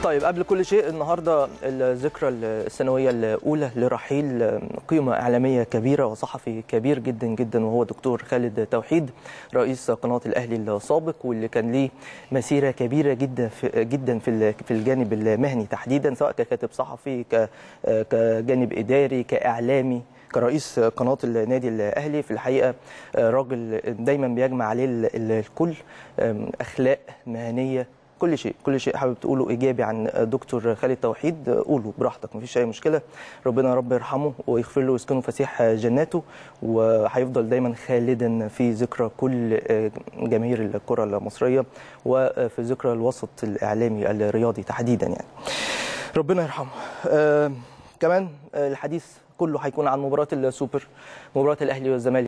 طيب قبل كل شيء النهارده الذكرى السنويه الاولى لرحيل قيمه اعلاميه كبيره وصحفي كبير جدا جدا وهو دكتور خالد توحيد رئيس قناه الاهلي السابق واللي كان ليه مسيره كبيره جدا في جدا في في الجانب المهني تحديدا سواء ككاتب صحفي كجانب اداري كاعلامي كرئيس قناه النادي الاهلي في الحقيقه راجل دايما بيجمع عليه الكل اخلاق مهنيه كل شيء كل شيء حابب تقوله ايجابي عن دكتور خالد توحيد قوله براحتك مفيش اي مشكله ربنا يا رب يرحمه ويغفر له ويسكنه فسيح جناته وهيفضل دايما خالدا في ذكرى كل جماهير الكره المصريه وفي ذكرى الوسط الاعلامي الرياضي تحديدا يعني ربنا يرحمه آه كمان الحديث كله هيكون عن مباراه السوبر مباراه الاهلي والزمالك